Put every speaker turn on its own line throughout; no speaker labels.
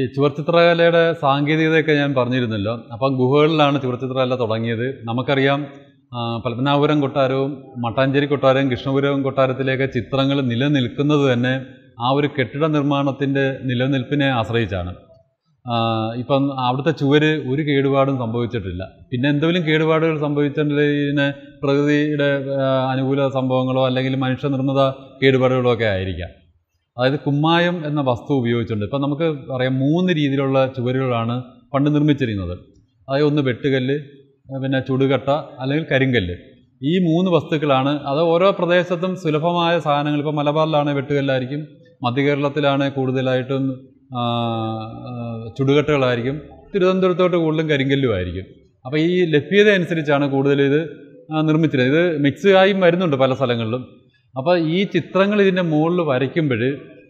ചുവർച്ചിത്രകലയുടെ സാങ്കേതികതയൊക്കെ ഞാൻ പറഞ്ഞിരുന്നല്ലോ അപ്പം ഗുഹകളിലാണ് ചുവർച്ചിത്രകല തുടങ്ങിയത് നമുക്കറിയാം ആ, പത്മനാഭപുരം കൊട്ടാരവും മട്ടാഞ്ചേരി കൊട്ടാരവും കൃഷ്ണപുരം കൊട്ടാരത്തിലേക്ക് ചിത്രങ്ങൾ നിലനിൽക്കുന്നത് തന്നെ ആ ഒരു കെട്ടിട നിർമ്മാണത്തിൻ്റെ നിലനിൽപ്പിനെ ആശ്രയിച്ചാണ് ആ, ഇപ്പം അവിടുത്തെ ചുവര് ഒരു കേടുപാടും സംഭവിച്ചിട്ടില്ല പിന്നെ എന്തെങ്കിലും കേടുപാടുകൾ സംഭവിച്ചിട്ടുണ്ടെങ്കിൽ പ്രകൃതിയുടെ ആ, അനുകൂല സംഭവങ്ങളോ അല്ലെങ്കിൽ മനുഷ്യനിർമ്മിത കേടുപാടുകളോ ഒക്കെ ആയിരിക്കാം അതായത് കുമ്മായം എന്ന വസ്തു ഉപയോഗിച്ചുകൊണ്ട് ഇപ്പം നമുക്ക് പറയാം മൂന്ന് രീതിയിലുള്ള ചുവരുകളാണ് പണ്ട് നിർമ്മിച്ചിരുന്നത് അതായത് ഒന്ന് വെട്ടുകല്ല് പിന്നെ ചുടുകട്ട അല്ലെങ്കിൽ കരിങ്കല്ല് ഈ മൂന്ന് വസ്തുക്കളാണ് അത് ഓരോ പ്രദേശത്തും സുലഭമായ സാധനങ്ങൾ ഇപ്പോൾ മലബാറിലാണ് വെട്ടുകല്ലായിരിക്കും മധ്യകേരളത്തിലാണ് കൂടുതലായിട്ടും ആ, ആ, ചുടുകട്ടകളായിരിക്കും തിരുവനന്തപുരത്തോട്ട് കൂടുതലും കരിങ്കല്ലും ആയിരിക്കും അപ്പോൾ ഈ ലഭ്യത അനുസരിച്ചാണ് കൂടുതൽ ഇത് ആ, നിർമ്മിച്ചിരുന്നത് ഇത് മിക്സ് ആയും വരുന്നുണ്ട് പല സ്ഥലങ്ങളിലും അപ്പോൾ ഈ ചിത്രങ്ങൾ ഇതിൻ്റെ മുകളിൽ വരയ്ക്കുമ്പോൾ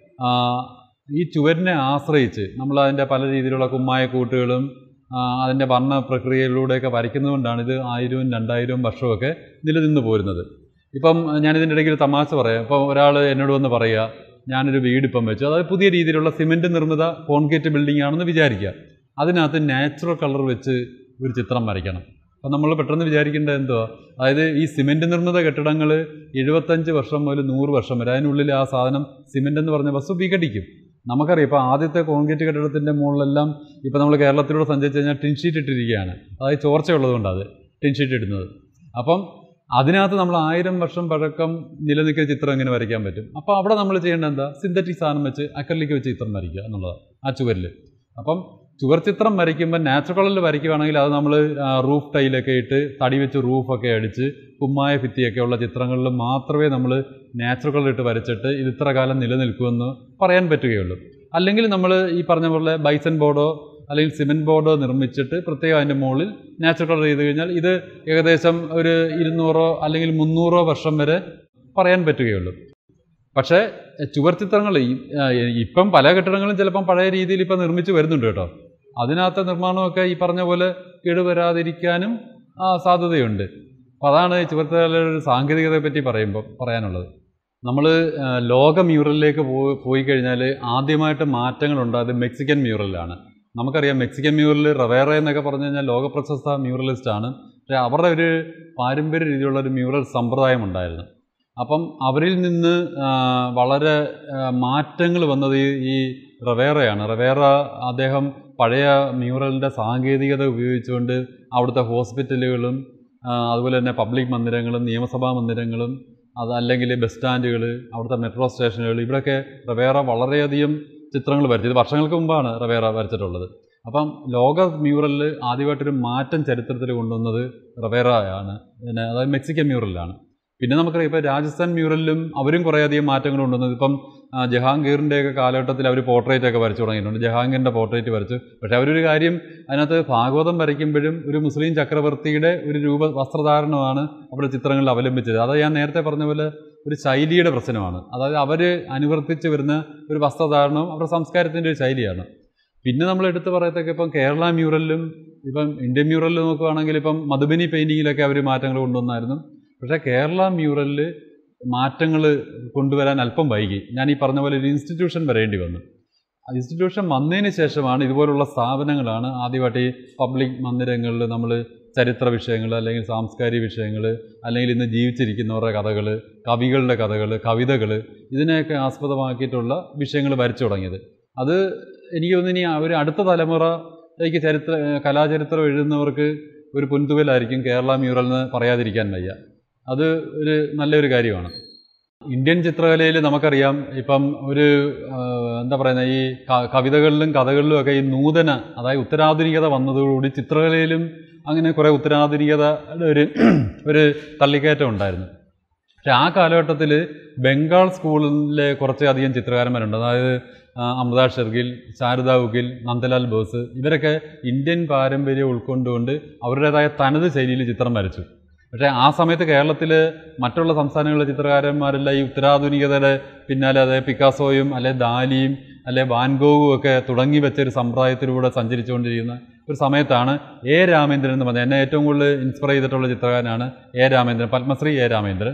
ഈ ചുവരിനെ ആശ്രയിച്ച് നമ്മൾ അതിൻ്റെ പല രീതിയിലുള്ള കുമ്മായ കൂട്ടുകളും ആ, അതിൻ്റെ വർണ്ണ പ്രക്രിയയിലൂടെയൊക്കെ വരയ്ക്കുന്നതുകൊണ്ടാണ് ഇത് ആയിരവും രണ്ടായിരവും വർഷമൊക്കെ നിലനിന്ന് പോരുന്നത് ഇപ്പം ഞാനിതിൻ്റെ ഇടയ്ക്ക് ഒരു തമാശ പറയാം ഇപ്പം ഒരാൾ എന്നോട് വന്ന് പറയുക ഞാനൊരു വീട് ഇപ്പം വെച്ചു അതായത് പുതിയ രീതിയിലുള്ള സിമെൻറ്റ് നിർമ്മിത കോൺക്രീറ്റ് ബിൽഡിംഗ് ആണെന്ന് വിചാരിക്കുക അതിനകത്ത് നാച്ചുറൽ കളർ വെച്ച് ഒരു ചിത്രം വരയ്ക്കണം അപ്പം നമ്മൾ പെട്ടെന്ന് വിചാരിക്കേണ്ടത് എന്തുവാ അതായത് ഈ സിമെൻറ്റ് നിർമ്മിത കെട്ടിടങ്ങൾ എഴുപത്തഞ്ച് വർഷം മുതൽ നൂറ് വർഷം വരെ അതിനുള്ളിൽ ആ സാധനം സിമെൻ്റ് എന്ന് പറഞ്ഞ വസ്തു വിഘടിക്കും നമുക്കറിയാം ഇപ്പോൾ ആദ്യത്തെ കോൺക്രീറ്റ് കെട്ടിടത്തിൻ്റെ മുകളിലെല്ലാം ഇപ്പോൾ നമ്മൾ കേരളത്തിലൂടെ സഞ്ചരിച്ച് കഴിഞ്ഞാൽ ടിൻ ഷീറ്റ് ഇട്ടിരിക്കുകയാണ് അതായത് ചോർച്ചയുള്ളതുകൊണ്ടാണ് അത് ടിൻ ഷീറ്റ് ഇടുന്നത് അപ്പം അതിനകത്ത് നമ്മൾ ആയിരം വർഷം പഴക്കം നിലനിൽക്കുന്ന ചിത്രം എങ്ങനെ വരയ്ക്കാൻ പറ്റും അപ്പോൾ അവിടെ നമ്മൾ ചെയ്യേണ്ടത് എന്താ സിന്തറ്റിക് സാധനം വെച്ച് അക്കറിലേക്ക് വെച്ച് ചിത്രം വരയ്ക്കുക എന്നുള്ളതാണ് ആ ചുവരിൽ അപ്പം ചുവർ ചിത്രം വരയ്ക്കുമ്പോൾ നാച്ചുറൽ കളറിൽ വരയ്ക്കുകയാണെങ്കിൽ അത് നമ്മൾ റൂഫ് ടൈലൊക്കെ ഇട്ട് തടി വെച്ച് റൂഫൊക്കെ അടിച്ച് കുമ്മായ ഭിത്തിയൊക്കെ ഉള്ള ചിത്രങ്ങളിൽ മാത്രമേ നമ്മൾ നാച്ചുറൽ കളർ ഇട്ട് വരച്ചിട്ട് ഇത് ഇത്ര കാലം നിലനിൽക്കുമെന്ന് പറയാൻ പറ്റുകയുള്ളൂ അല്ലെങ്കിൽ നമ്മൾ ഈ പറഞ്ഞ പോലെ ബൈസൺ ബോർഡോ അല്ലെങ്കിൽ സിമെൻറ്റ് ബോർഡോ നിർമ്മിച്ചിട്ട് പ്രത്യേകം അതിൻ്റെ മുകളിൽ നാച്ചുറൽ കളർ ചെയ്ത് കഴിഞ്ഞാൽ ഇത് ഏകദേശം ഒരു ഇരുന്നൂറോ അല്ലെങ്കിൽ മുന്നൂറോ വർഷം വരെ പറയാൻ പറ്റുകയുള്ളൂ പക്ഷേ ചുവർ ചിത്രങ്ങൾ ഈ- ആ, ഇപ്പം പല കെട്ടിടങ്ങളും ചിലപ്പം പഴയ രീതിയിൽ ഇപ്പം നിർമ്മിച്ച് വരുന്നുണ്ട് കേട്ടോ അതിനകത്തെ നിർമ്മാണമൊക്കെ ഈ പറഞ്ഞ പോലെ കേടുവരാതിരിക്കാനും ആ, സാധ്യതയുണ്ട് അപ്പം അതാണ് ഈ ചുവർത്തലയുടെ ഒരു സാങ്കേതികതയെ പറ്റി പറയുമ്പോൾ പറയാനുള്ളത് നമ്മൾ ലോക മ്യൂറലിലേക്ക് പോ- പോയി കഴിഞ്ഞാൽ ആദ്യമായിട്ട് മാറ്റങ്ങൾ ഉണ്ടായത് മെക്സിക്കൻ മ്യൂറലിലാണ് നമുക്കറിയാം മെക്സിക്കൻ മ്യൂറൽ റവേറ എന്നൊക്കെ പറഞ്ഞു കഴിഞ്ഞാൽ ലോകപ്രശസ്ത മ്യൂറലിസ്റ്റ് ആണ് പക്ഷേ അവരുടെ ഒരു പാരമ്പര്യ രീതിയിലുള്ള ഒരു മ്യൂറൽ സമ്പ്രദായം ഉണ്ടായിരുന്നു അപ്പം അവരിൽ നിന്ന് ആ, വളരെ മാറ്റങ്ങൾ വന്നത് ഈ ഈ റവേറയാണ് റവേറ അദ്ദേഹം പഴയ മ്യൂറലിൻ്റെ സാങ്കേതികത ഉപയോഗിച്ചുകൊണ്ട് അവിടുത്തെ ഹോസ്പിറ്റലുകളും ആ, അതുപോലെ തന്നെ പബ്ലിക് മന്ദിരങ്ങളും നിയമസഭാ മന്ദിരങ്ങളും അതല്ലെങ്കിൽ ബസ് സ്റ്റാൻഡുകൾ അവിടുത്തെ മെട്രോ സ്റ്റേഷനുകൾ ഇവിടെയൊക്കെ റവേറ വളരെയധികം ചിത്രങ്ങൾ വരച്ചു ഇത് വർഷങ്ങൾക്ക് മുമ്പാണ് റവേറ വരച്ചിട്ടുള്ളത് അപ്പം ലോക മ്യൂറലിൽ ആദ്യമായിട്ടൊരു മാറ്റം ചരിത്രത്തിൽ കൊണ്ടുവന്നത് റവേറയാണ് പിന്നെ അതായത് മെക്സിക്കൻ മ്യൂറലിലാണ് പിന്നെ നമുക്കറിയാം ഇപ്പോൾ രാജസ്ഥാൻ മ്യൂറലിലും അവരും കുറേയധികം മാറ്റങ്ങൾ കൊണ്ടുവന്നത് ഇപ്പം ആ, ജഹാംഗീറിൻ്റെയൊക്കെ കാലഘട്ടത്തിൽ അവർ പോർട്രേറ്റ് ഒക്കെ വരച്ചു തുടങ്ങിയിട്ടുണ്ട് ജഹാംഗീറിൻ്റെ പോർട്രേറ്റ് വരച്ചു പക്ഷേ അവരൊരു കാര്യം അതിനകത്ത് ഭാഗവതം വരയ്ക്കുമ്പോഴും ഒരു മുസ്ലിം ചക്രവർത്തിയുടെ ഒരു രൂപ വസ്ത്രധാരണമാണ് അവരുടെ ചിത്രങ്ങളിൽ അവലംബിച്ചത് അത് ഞാൻ നേരത്തെ പറഞ്ഞ പോലെ ഒരു ശൈലിയുടെ പ്രശ്നമാണ് അതായത് അവർ അനുവർത്തിച്ച് വരുന്ന ഒരു വസ്ത്രധാരണവും അവരുടെ സംസ്കാരത്തിൻ്റെ ഒരു ശൈലിയാണ് പിന്നെ നമ്മൾ എടുത്ത് പറയത്തൊക്കെ ഇപ്പം കേരള മ്യൂറലിലും ഇപ്പം ഇന്ത്യൻ മ്യൂറലിൽ നോക്കുകയാണെങ്കിൽ ഇപ്പം മധുബനി പെയിൻറ്റിങ്ങിലൊക്കെ അവർ മാറ്റങ്ങൾ കൊണ്ടുവന്നായിരുന്നു പക്ഷേ കേരള മ്യൂറലിൽ മാറ്റങ്ങൾ കൊണ്ടുവരാൻ അല്പം വൈകി ഞാൻ ഈ പറഞ്ഞ പോലെ ഒരു ഇൻസ്റ്റിറ്റ്യൂഷൻ വരേണ്ടി വന്നു ആ ഇൻസ്റ്റിറ്റ്യൂഷൻ വന്നതിന് ശേഷമാണ് ഇതുപോലുള്ള സ്ഥാപനങ്ങളാണ് ആദ്യമായിട്ട് ഈ പബ്ലിക് മന്ദിരങ്ങളിൽ നമ്മൾ ചരിത്ര വിഷയങ്ങൾ അല്ലെങ്കിൽ സാംസ്കാരിക വിഷയങ്ങൾ അല്ലെങ്കിൽ ഇന്ന് ജീവിച്ചിരിക്കുന്നവരുടെ കഥകൾ കവികളുടെ കഥകൾ കവിതകൾ ഇതിനെയൊക്കെ ആസ്പദമാക്കിയിട്ടുള്ള വിഷയങ്ങൾ വരച്ചു തുടങ്ങിയത് അത് എനിക്ക് തോന്നുന്നു ഇനി ഒരു അടുത്ത തലമുറയ്ക്ക് ചരിത്ര കലാചരിത്രം എഴുതുന്നവർക്ക് ഒരു പൊൻതുവലായിരിക്കും കേരള മ്യൂറൽ എന്ന് പറയാതിരിക്കാൻ വയ്യ അത് ഒരു നല്ലൊരു കാര്യമാണ് ഇന്ത്യൻ ചിത്രകലയിൽ നമുക്കറിയാം ഇപ്പം ഒരു ആ, എന്താ പറയുന്നത് ഈ ക- കവിതകളിലും കഥകളിലും ഒക്കെ ഈ നൂതന അതായത് ഉത്തരാധുനികത വന്നതോടുകൂടി ചിത്രകലയിലും അങ്ങനെ കുറേ ഉത്തരാധുനികതയുടെ ഒരു ഒരു തള്ളിക്കയറ്റം ഉണ്ടായിരുന്നു പക്ഷേ ആ കാലഘട്ടത്തിൽ ബംഗാൾ സ്കൂളിലെ കുറച്ചധികം ചിത്രകാരന്മാരുണ്ട് അതായത് ആ, അമൃത ഷെർഗിൽ ശാരദ ഉഗിൽ നന്ദലാൽ ബോസ് ഇവരൊക്കെ ഇന്ത്യൻ പാരമ്പര്യം ഉൾക്കൊണ്ടുകൊണ്ട് അവരുടേതായ തനത് ശൈലിയിൽ ചിത്രം വരച്ചു പക്ഷേ ആ സമയത്ത് കേരളത്തിൽ മറ്റുള്ള സംസ്ഥാനങ്ങളിലെ ചിത്രകാരന്മാരെല്ലാം ഈ ഉത്തരാധുനികതയുടെ പിന്നാലെ അതായത് പിക്കാസോയും അല്ലെ ദാലിയും അല്ലെ വാൻഗോവും ഒക്കെ തുടങ്ങി വെച്ച ഒരു സമ്പ്രദായത്തിലൂടെ സഞ്ചരിച്ചുകൊണ്ടിരിക്കുന്ന ഒരു സമയത്താണ് എ രാമേന്ദ്രൻ എന്ന് പറഞ്ഞത് എന്നെ ഏറ്റവും കൂടുതൽ ഇൻസ്പയർ ചെയ്തിട്ടുള്ള ചിത്രകാരനാണ് എ രാമേന്ദ്രൻ പത്മശ്രീ എ രാമേന്ദ്രൻ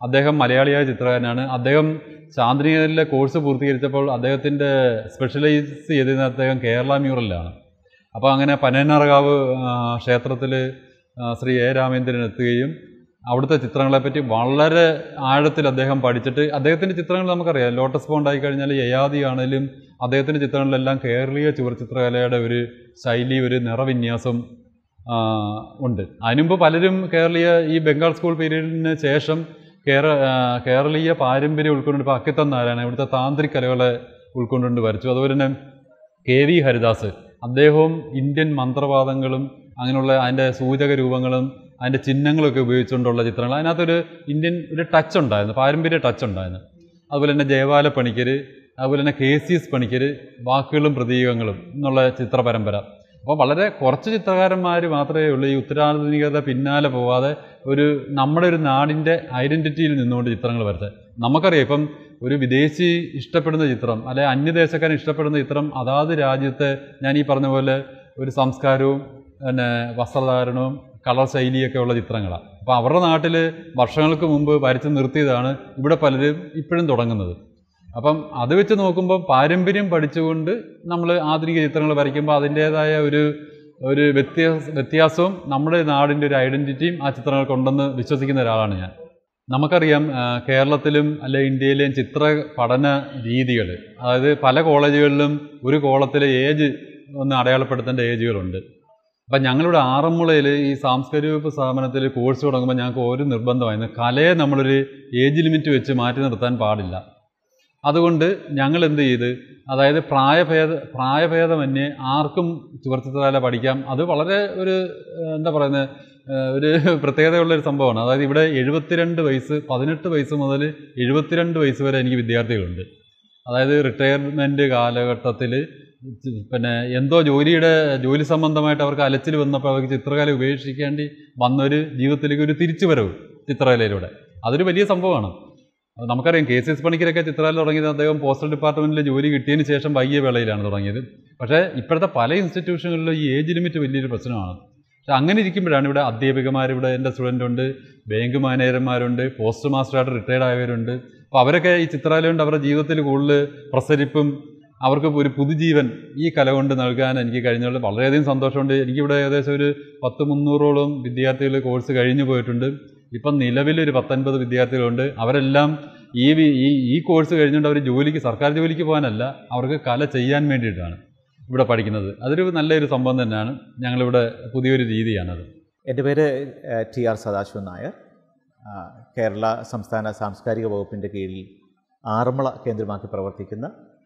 അദ്ദേഹം മലയാളിയായ ചിത്രകാരനാണ് അദ്ദേഹം ചാന്ദ്രികയിലെ കോഴ്സ് പൂർത്തീകരിച്ചപ്പോൾ അദ്ദേഹത്തിൻ്റെ സ്പെഷ്യലൈസ് ചെയ്തിരുന്ന അദ്ദേഹം കേരള മ്യൂറലിലാണ് അപ്പോൾ അങ്ങനെ പനയനാർകാവ് ക്ഷേത്രത്തിൽ ശ്രീ എ രാമേന്ദ്രൻ എത്തുകയും അവിടുത്തെ ചിത്രങ്ങളെപ്പറ്റി വളരെ ആഴത്തിൽ അദ്ദേഹം പഠിച്ചിട്ട് അദ്ദേഹത്തിൻ്റെ ചിത്രങ്ങൾ നമുക്കറിയാം ലോട്ടസ് പോണ്ട് ആയി കഴിഞ്ഞാൽ യയാതി ആണെങ്കിലും അദ്ദേഹത്തിൻ്റെ ചിത്രങ്ങളിലെല്ലാം കേരളീയ ചുവർ ചിത്രകലയുടെ ഒരു ശൈലി ഒരു നിറവിന്യാസം ആ, ഉണ്ട് അതിനുമുമ്പ് പലരും കേരളീയ ഈ ബംഗാൾ സ്കൂൾ പീരീഡിന് ശേഷം കേര ആ, കേരളീയ പാരമ്പര്യം ഉൾക്കൊണ്ട് ഇപ്പോൾ അക്കിത്തം നാരായണ ഇവിടുത്തെ താന്ത്രിക് കലകളെ ഉൾക്കൊണ്ടുകൊണ്ട് വരച്ചു അതുപോലെ തന്നെ കെ വി ഹരിദാസ് അദ്ദേഹവും ഇന്ത്യൻ മന്ത്രവാദങ്ങളും അങ്ങനെയുള്ള അതിൻ്റെ സൂചക രൂപങ്ങളും അതിൻ്റെ ചിഹ്നങ്ങളൊക്കെ ഉപയോഗിച്ചുകൊണ്ടുള്ള ചിത്രങ്ങൾ അതിനകത്തൊരു ഇന്ത്യൻ ഒരു ടച്ച് ഉണ്ടായിരുന്നു പാരമ്പര്യ ടച്ച് ഉണ്ടായിരുന്നു അതുപോലെ തന്നെ ജയവാല പണിക്കർ അതുപോലെ തന്നെ കെ സി എസ് പണിക്കർ വാക്കുകളും പ്രതീകങ്ങളും എന്നുള്ള ചിത്ര പരമ്പര അപ്പോൾ വളരെ കുറച്ച് ചിത്രകാരന്മാർ മാത്രമേ ഉള്ളൂ ഈ ഉത്തരാധുനികത പിന്നാലെ പോവാതെ ഒരു നമ്മുടെ ഒരു നാടിൻ്റെ ഐഡൻറ്റിറ്റിയിൽ നിന്നുകൊണ്ട് ചിത്രങ്ങൾ വരച്ചത് നമുക്കറിയാം ഇപ്പം ഒരു വിദേശി ഇഷ്ടപ്പെടുന്ന ചിത്രം അല്ലെ അന്യദേശക്കാരൻ ഇഷ്ടപ്പെടുന്ന ചിത്രം അതാത് രാജ്യത്തെ ഞാൻ ഈ പറഞ്ഞ പോലെ ഒരു സംസ്കാരവും പിന്നെ വസ്ത്രധാരണവും കളർ ശൈലിയൊക്കെ ഉള്ള ചിത്രങ്ങളാണ് അപ്പോൾ അവരുടെ നാട്ടിൽ വർഷങ്ങൾക്ക് മുമ്പ് വരച്ച് നിർത്തിയതാണ് ഇവിടെ പലരും ഇപ്പോഴും തുടങ്ങുന്നത് അപ്പം അത് വെച്ച് നോക്കുമ്പോൾ പാരമ്പര്യം പഠിച്ചുകൊണ്ട് നമ്മൾ ആധുനിക ചിത്രങ്ങൾ വരയ്ക്കുമ്പോൾ അതിൻ്റേതായ ഒരു ഒരു വ്യത്യാസ വ്യത്യാസവും നമ്മുടെ നാടിൻ്റെ ഒരു ഐഡൻറ്റിറ്റിയും ആ ചിത്രങ്ങൾക്കുണ്ടെന്ന് വിശ്വസിക്കുന്ന ഒരാളാണ് ഞാൻ നമുക്കറിയാം ആ, കേരളത്തിലും അല്ലെ ഇന്ത്യയിലെയും ചിത്ര പഠന രീതികൾ അതായത് പല കോളേജുകളിലും ഒരു കോളത്തിലെ ഏജ് ഒന്ന് അടയാളപ്പെടുത്തേണ്ട ഏജുകളുണ്ട് അപ്പം ഞങ്ങളുടെ ആറന്മുളയിൽ ഈ സാംസ്കാരിക വകുപ്പ് സ്ഥാപനത്തിൽ കോഴ്സ് തുടങ്ങുമ്പോൾ ഞങ്ങൾക്ക് ഒരു നിർബന്ധമായിരുന്നു കലയെ നമ്മളൊരു ഏജ് ലിമിറ്റ് വെച്ച് മാറ്റി നിർത്താൻ പാടില്ല അതുകൊണ്ട് ഞങ്ങൾ എന്ത് ചെയ്ത് അതായത് പ്രായഭേദ പ്രായഭേദമന്യേ ആർക്കും ചുവർച്ചിത്രകല പഠിക്കാം അത് വളരെ ഒരു ഏഹ്, എന്താ പറയുന്നത് ഏഹ്, ഒരു പ്രത്യേകതയുള്ള ഒരു സംഭവമാണ് അതായത് ഇവിടെ എഴുപത്തിരണ്ട് വയസ്സ് പതിനെട്ട് വയസ്സ് മുതൽ എഴുപത്തിരണ്ട് വയസ്സ് വരെ എനിക്ക് വിദ്യാർത്ഥികളുണ്ട് അതായത് റിട്ടയർമെൻറ്റ് കാലഘട്ടത്തിൽ പിന്നെ എന്തോ ജോലിയുടെ ജോലി സംബന്ധമായിട്ട് അവർക്ക് അലച്ചിൽ വന്നപ്പോൾ അവർക്ക് ചിത്രകല ഉപേക്ഷിക്കേണ്ടി വന്നൊരു ജീവിതത്തിലേക്ക് ഒരു തിരിച്ചുവരവ് ചിത്രകലയിലൂടെ അതൊരു വലിയ സംഭവമാണ് അത് നമുക്കറിയാം കെ സി എസ് പണിക്കരൊക്കെ ചിത്രകല തുടങ്ങിയത് അദ്ദേഹം പോസ്റ്റൽ ഡിപ്പാർട്ട്മെൻറ്റിൽ ജോലി കിട്ടിയതിന് ശേഷം വൈകിയ വേളയിലാണ് തുടങ്ങിയത് പക്ഷേ ഇപ്പോഴത്തെ പല ഇൻസ്റ്റിറ്റ്യൂഷനുകളിലും ഈ ഏജ് ലിമിറ്റ് വലിയൊരു പ്രശ്നമാണ് പക്ഷെ അങ്ങനെ ഇരിക്കുമ്പോഴാണ് ഇവിടെ അധ്യാപികമാർ ഇവിടെ എൻ്റെ സ്റ്റുഡൻ്റ് ഉണ്ട് ബാങ്ക് മാനേജർമാരുണ്ട് പോസ്റ്റ് മാസ്റ്ററായിട്ട് റിട്ടയർഡ് ആയവരുണ്ട് അപ്പോൾ അവരൊക്കെ ഈ ചിത്രകല കൊണ്ട് അവരുടെ ജീവിതത്തിൽ കൂടുതൽ പ്രസരിപ്പും അവർക്ക് ഒരു പുതുജീവൻ ഈ കല കൊണ്ട് നൽകാൻ എനിക്ക് കഴിഞ്ഞുള്ള വളരെയധികം സന്തോഷമുണ്ട് എനിക്കിവിടെ ഏകദേശം ഒരു പത്ത് മുന്നൂറോളം വിദ്യാർത്ഥികൾ കോഴ്സ് കഴിഞ്ഞു പോയിട്ടുണ്ട് ഇപ്പം നിലവിലൊരു പത്തൊൻപത് വിദ്യാർത്ഥികളുണ്ട് അവരെല്ലാം ഈ വി- ഈ ഈ കോഴ്സ് കഴിഞ്ഞുകൊണ്ട് അവർ ജോലിക്ക് സർക്കാർ ജോലിക്ക് പോകാനല്ല അവർക്ക് കല ചെയ്യാൻ വേണ്ടിയിട്ടാണ് ഇവിടെ പഠിക്കുന്നത് അതൊരു നല്ലൊരു സംഭവം തന്നെയാണ് ഞങ്ങളിവിടെ പുതിയൊരു രീതിയാണത്
എൻ്റെ പേര് ഏഹ്, ടി ആർ സദാശിവൻ നായർ ആ, കേരള സംസ്ഥാന സാംസ്കാരിക വകുപ്പിൻ്റെ കീഴിൽ ആറന്മുള കേന്ദ്രമാക്കി പ്രവർത്തിക്കുന്ന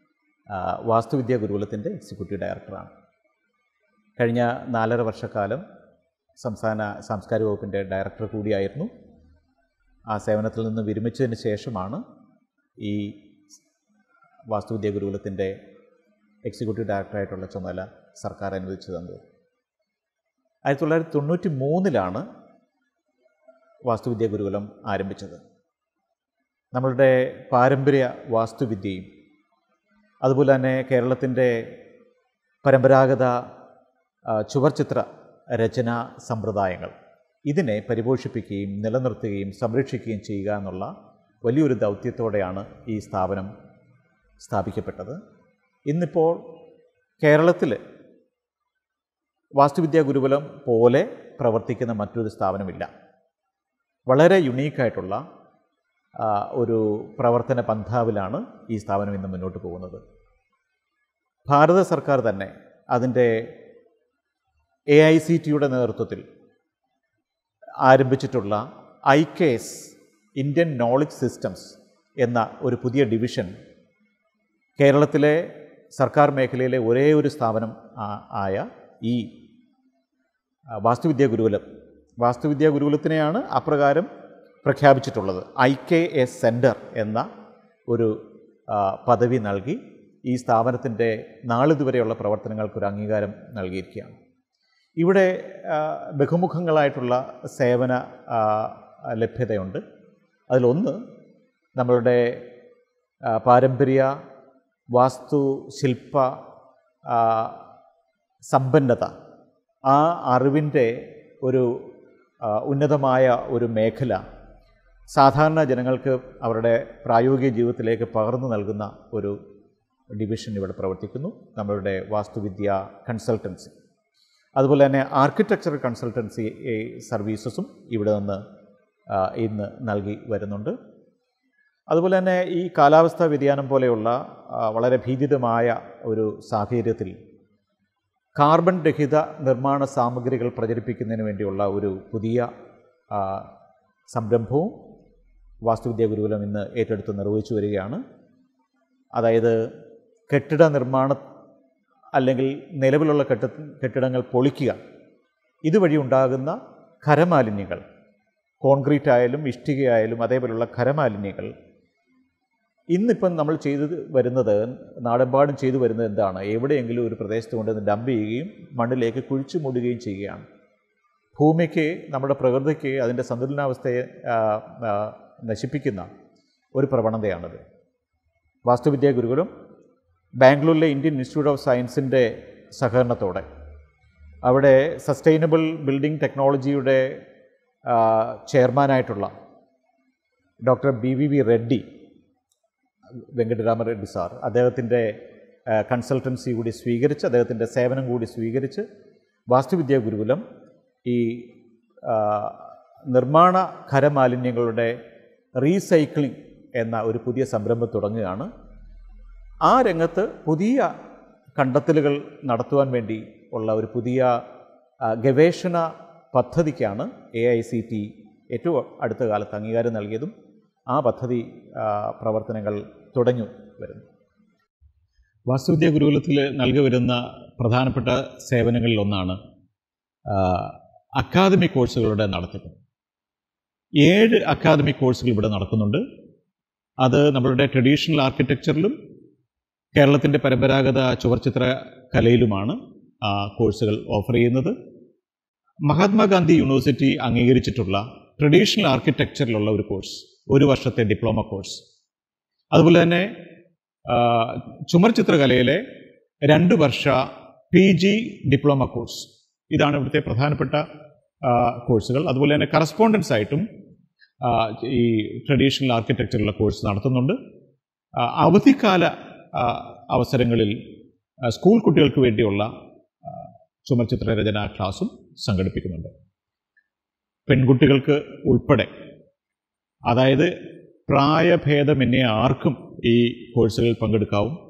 ആ, വാസ്തുവിദ്യാ ഗുരുകുലത്തിൻ്റെ എക്സിക്യൂട്ടീവ് ഡയറക്ടറാണ് കഴിഞ്ഞ നാലര വർഷക്കാലം സംസ്ഥാന സാംസ്കാരിക വകുപ്പിൻ്റെ ഡയറക്ടർ കൂടിയായിരുന്നു ആ സേവനത്തിൽ നിന്ന് വിരമിച്ചതിന് ശേഷമാണ് ഈ വാസ്തുവിദ്യാ ഗുരുകുലത്തിൻ്റെ എക്സിക്യൂട്ടീവ് ഡയറക്ടറായിട്ടുള്ള ചുമതല സർക്കാർ അനുവദിച്ചു തന്നത് ആയിരത്തി തൊള്ളായിരത്തി തൊണ്ണൂറ്റി മൂന്നിലാണ് വാസ്തുവിദ്യാ ഗുരുകുലം ആരംഭിച്ചത് നമ്മളുടെ പാരമ്പര്യ വാസ്തുവിദ്യയും അതുപോലെ തന്നെ കേരളത്തിൻ്റെ പരമ്പരാഗത ആ, ചുവർച്ചിത്ര രചനാ സമ്പ്രദായങ്ങൾ ഇതിനെ പരിപോഷിപ്പിക്കുകയും നിലനിർത്തുകയും സംരക്ഷിക്കുകയും ചെയ്യുക എന്നുള്ള വലിയൊരു ദൗത്യത്തോടെയാണ് ഈ സ്ഥാപനം സ്ഥാപിക്കപ്പെട്ടത് ഇന്നിപ്പോൾ കേരളത്തിൽ വാസ്തുവിദ്യാ ഗുരുകുലം പോലെ പ്രവർത്തിക്കുന്ന മറ്റൊരു സ്ഥാപനമില്ല വളരെ യുണീക്കായിട്ടുള്ള ആ, ഒരു പ്രവർത്തന പന്ഥാവിലാണ് ഈ സ്ഥാപനം ഇന്ന് മുന്നോട്ട് പോകുന്നത് ഭാരത സർക്കാർ തന്നെ അതിൻ്റെ എ ഐ സി ടിയുടെ നേതൃത്വത്തിൽ ആരംഭിച്ചിട്ടുള്ള I K S Indian knowledge systems എന്ന ഒരു പുതിയ ഡിവിഷൻ കേരളത്തിലെ സർക്കാർ മേഖലയിലെ ഒരേ ഒരു സ്ഥാപനം ആ- ആയ ഈ ആ, വാസ്തുവിദ്യാ ഗുരുകുലം വാസ്തുവിദ്യാ ഗുരുകുലത്തിനെയാണ് അപ്രകാരം പ്രഖ്യാപിച്ചിട്ടുള്ളത് ഐ കെ എസ് സെൻറ്റർ എന്ന ഒരു ആ, പദവി നൽകി ഈ സ്ഥാപനത്തിൻ്റെ നാളിതുവരെയുള്ള പ്രവർത്തനങ്ങൾക്കൊരു അംഗീകാരം നൽകിയിരിക്കുകയാണ് ഇവിടെ ആ, ബഹുമുഖങ്ങളായിട്ടുള്ള സേവന ആ, ലഭ്യതയുണ്ട് അതിലൊന്ന് നമ്മളുടെ ആ, പാരമ്പര്യ വാസ്തു ശില്പ ആ, സമ്പന്നത ആ അറിവിൻ്റെ ഒരു ആ, ഉന്നതമായ ഒരു മേഖല സാധാരണ ജനങ്ങൾക്ക് അവരുടെ പ്രായോഗിക ജീവിതത്തിലേക്ക് പകർന്നു നൽകുന്ന ഒരു ഡിവിഷൻ ഇവിടെ പ്രവർത്തിക്കുന്നു നമ്മളുടെ വാസ്തുവിദ്യ കൺസൾട്ടൻസി അതുപോലെ തന്നെ ആർക്കിടെക്ചർ കൺസൾട്ടൻസി സർവീസസും ഇവിടെ നിന്ന് ആ, ഇന്ന് നൽകി വരുന്നുണ്ട് അതുപോലെ തന്നെ ഈ കാലാവസ്ഥാ വ്യതിയാനം പോലെയുള്ള ആ, വളരെ ഭീതിതമായ ഒരു സാഹചര്യത്തിൽ കാർബൺ രഹിത നിർമ്മാണ സാമഗ്രികൾ പ്രചരിപ്പിക്കുന്നതിന് വേണ്ടിയുള്ള ഒരു പുതിയ ആ, സംരംഭവും വാസ്തുവിദ്യാ ഗുരുകുലം ഇന്ന് ഏറ്റെടുത്ത് നിർവഹിച്ചു വരികയാണ് അതായത് കെട്ടിട നിർമ്മാണ അല്ലെങ്കിൽ നിലവിലുള്ള കെട്ട കെട്ടിടങ്ങൾ പൊളിക്കുക ഇതുവഴി ഉണ്ടാകുന്ന ഖരമാലിന്യങ്ങൾ കോൺക്രീറ്റ് ആയാലും ഇഷ്ടികയായാലും അതേപോലുള്ള ഖരമാലിന്യങ്ങൾ ഇന്നിപ്പം നമ്മൾ ചെയ്തു വരുന്നത് നാടെമ്പാടും ചെയ്തു വരുന്നത് എന്താണ് എവിടെയെങ്കിലും ഒരു പ്രദേശത്ത് കൊണ്ടുവന്ന് ഡംപ് ചെയ്യുകയും മണ്ണിലേക്ക് കുഴിച്ചു മൂടുകയും ചെയ്യുകയാണ് ഭൂമിക്ക് നമ്മുടെ പ്രകൃതിക്ക് അതിൻ്റെ സന്തുലനാവസ്ഥയെ ആ, ആ, നശിപ്പിക്കുന്ന ഒരു പ്രവണതയാണത് വാസ്തുവിദ്യാ ഗുരുകുലം ബാംഗ്ലൂരിലെ ഇന്ത്യൻ ഇൻസ്റ്റിറ്റ്യൂട്ട് ഓഫ് സയൻസിൻ്റെ സഹകരണത്തോടെ അവിടെ സസ്റ്റൈനബിൾ ബിൽഡിംഗ് ടെക്നോളജിയുടെ ആ, ചെയർമാനായിട്ടുള്ള doctor B V V Reddy Venkatarama Reddy sir അദ്ദേഹത്തിൻ്റെ കൺസൾട്ടൻസി കൂടി സ്വീകരിച്ച് അദ്ദേഹത്തിൻ്റെ സേവനം കൂടി സ്വീകരിച്ച് വാസ്തുവിദ്യാ ഗുരുകുലം ഈ ആ, നിർമ്മാണ ഖരമാലിന്യങ്ങളുടെ റീസൈക്ലിംഗ് എന്ന ഒരു പുതിയ സംരംഭം തുടങ്ങുകയാണ് ആ രംഗത്ത് പുതിയ കണ്ടെത്തലുകൾ നടത്തുവാൻ വേണ്ടി ഉള്ള ഒരു പുതിയ ആ, ഗവേഷണ പദ്ധതിക്കാണ് എ ഐ സി ടി ഏറ്റവും അടുത്ത കാലത്ത് അംഗീകാരം നൽകിയതും ആ പദ്ധതി ആ, പ്രവർത്തനങ്ങൾ തുടങ്ങി വരുന്നു വാസ്തുവിദ്യാ ഗുരുകുലത്തിൽ നൽകി വരുന്ന പ്രധാനപ്പെട്ട സേവനങ്ങളിൽ ഒന്നാണ് അക്കാദമിക് കോഴ്സുകളുടെ നടത്തിപ്പ് ഏഴ് അക്കാദമിക് കോഴ്സുകൾ ഇവിടെ നടക്കുന്നുണ്ട് അത് നമ്മളുടെ ട്രഡീഷണൽ ആർക്കിടെക്ചറിലും കേരളത്തിൻ്റെ പരമ്പരാഗത ചുവർച്ചിത്ര കലയിലുമാണ് ആ കോഴ്സുകൾ ഓഫർ ചെയ്യുന്നത് മഹാത്മാഗാന്ധി യൂണിവേഴ്സിറ്റി അംഗീകരിച്ചിട്ടുള്ള ട്രഡീഷണൽ ആർക്കിടെക്ചറിലുള്ള ഒരു കോഴ്സ് ഒരു വർഷത്തെ ഡിപ്ലോമ കോഴ്സ് അതുപോലെ തന്നെ ആ, ചുമർ ചിത്രകലയിലെ രണ്ട് വർഷ പി ജി ഡിപ്ലോമ കോഴ്സ് ഇതാണ് ഇവിടുത്തെ പ്രധാനപ്പെട്ട ആ, കോഴ്സുകൾ അതുപോലെ തന്നെ കറസ്പോണ്ടൻസ് ആയിട്ടും ആ, ഈ ട്രഡീഷണൽ ആർക്കിടെക്ചറിലുള്ള കോഴ്സ് നടത്തുന്നുണ്ട് ആ, അവധിക്കാല ആ, അവസരങ്ങളിൽ ആ, സ്കൂൾ കുട്ടികൾക്ക് വേണ്ടിയുള്ള ആ, ചുമർചിത്ര രചനാ ക്ലാസും സംഘടിപ്പിക്കുന്നുണ്ട് പെൺകുട്ടികൾക്ക് ഉൾപ്പെടെ അതായത് പ്രായഭേദമന്യേ ആർക്കും ഈ കോഴ്സുകളിൽ പങ്കെടുക്കാവും